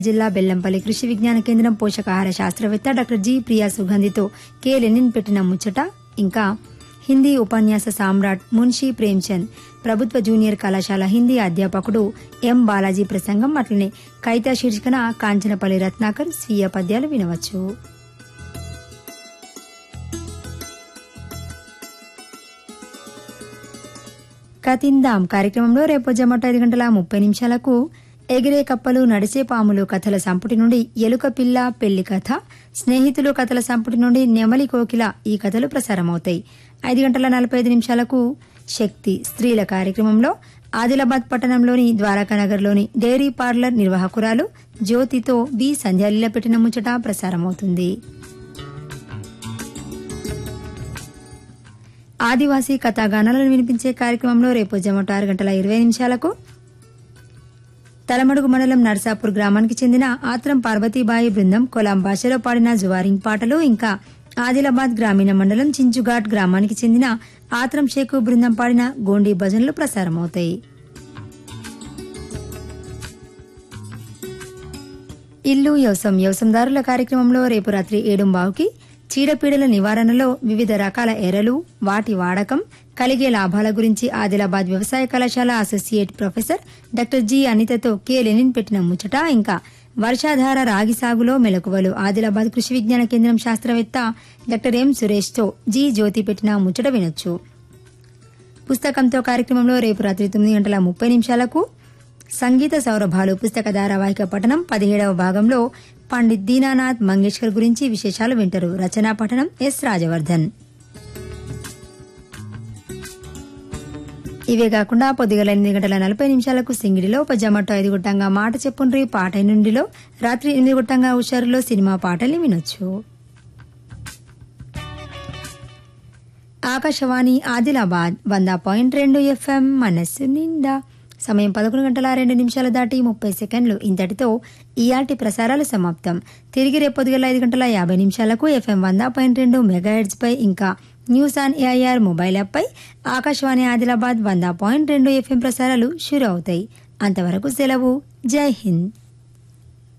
జిల్లా బెల్లంపల్లి కృషి విజ్ఞాన కేంద్రం పోషకాహార శాస్త్రవేత్త డాక్టర్ జి ప్రియా సుగంధితో కె లెనిన్ పెట్టిన ముచ్చట ఇంకా హిందీ ఉపన్యాస సామ్రాట్ మున్షీ ప్రేమ్చంద్ ప్రభుత్వ జూనియర్ కళాశాల హిందీ అధ్యాపకుడు ఎం బాలాజీ ప్రసంగం అట్లనే కైతా శీర్షికన కాంచనపల్లి రత్నాకర్ స్వీయ పద్యాలు వినవచ్చు కతిందాం కార్యక్రమంలో రేపు జమట ఐదు గంటల ముప్పై నిమిషాలకు ఎగిరే కప్పలు నడిచే పాములు కథల సంపుటి నుండి ఎలుక పిల్ల పెళ్లి కథ స్నేహితులు కథల సంపుటి నుండి నెమలి కోకిల ఈ కథలు ప్రసారమవుతాయి ఐదు గంటల నలభై ఐదు నిమిషాలకు శక్తి స్త్రీల కార్యక్రమంలో ఆదిలాబాద్ పట్టణంలోని ద్వారకానగర్లోని డైరీ పార్లర్ నిర్వాహకురాలు జ్యోతితో బి సంధ్యాలీల పెట్టిన ముచ్చట ప్రసారమవుతుంది ఆదివాసీ కథాగానాలను వినిపించే కార్యక్రమంలో రేపు జమట ఆరు గంటల ఇరవై నిమిషాలకు తలమడుగు మండలం నర్సాపూర్ గ్రామానికి చెందిన ఆత్రం పార్వతీబాయి బృందం కొలాం భాషలో పాడిన జువారింగ్ పాటలు ఇంకా ఆదిలాబాద్ గ్రామీణ మండలం చించుఘాట్ గ్రామానికి చెందిన ఆత్రం షేకు బృందం పాడిన గోండీ భజనలు ప్రసారమవుతాయి ఇల్లు వ్యవసం వ్యవసందారుల కార్యక్రమంలో రేపు రాత్రి ఏడుంబావుకి చీడపీడల నివారణలో వివిధ రకాల ఎరలు వాటి వాడకం కలిగే లాభాల గురించి ఆదిలాబాద్ వ్యవసాయ కళాశాల అసోసియేట్ ప్రొఫెసర్ డాక్టర్ జి అనితతో కె లెనిన్ పెట్టిన ముచ్చట ఇంకా వర్షాధార రాగి సాగులో మెలకువలు ఆదిలాబాద్ కృషి విజ్ఞాన కేంద్రం శాస్త్రవేత్త డాక్టర్ ఎం సురేష్ తో జి జ్యోతి పెట్టిన ముచ్చట వినొచ్చు పుస్తకంతో కార్యక్రమంలో రేపు రాత్రి తొమ్మిది గంటల ముప్పై నిమిషాలకు సంగీత సౌరభాలు పుస్తక ధారావాహిక పఠనం పదిహేడవ భాగంలో పండిత్ దీనానాథ్ మంగేష్కర్ గురించి విశేషాలు వింటారు రచనా పఠనం ఎస్ రాజవర్ధన్ ఇవే కాకుండా పొద్దుగల ఎనిమిది గంటల నలభై నిమిషాలకు సింగిడిలో పజమట్టు ఐదు గుట్టంగా మాట చెప్పుండ్రి పాట నుండిలో రాత్రి ఎనిమిది గుట్టంగా హుషారులో సినిమా పాటల్ని వినొచ్చు ఆకాశవాణి ఆదిలాబాద్ వంద పాయింట్ రెండు ఎఫ్ఎం మనస్సు నిండా సమయం పదకొండు గంటల రెండు నిమిషాలు దాటి ముప్పై సెకండ్లు ఇంతటితో ఈఆర్టీ ప్రసారాలు సమాప్తం తిరిగి రేపొద్దుగల ఐదు గంటల యాభై నిమిషాలకు ఎఫ్ఎం వంద పాయింట్ రెండు మెగాహెడ్స్ పై ఇంకా news on AIR mobile app పై ఆకాశవాణి ఆదిలాబాద్ వంద పాయింట్ రెండు ఎఫ్ఎం ప్రసారాలు షురు అవుతాయి అంతవరకు సెలవు జై హింద్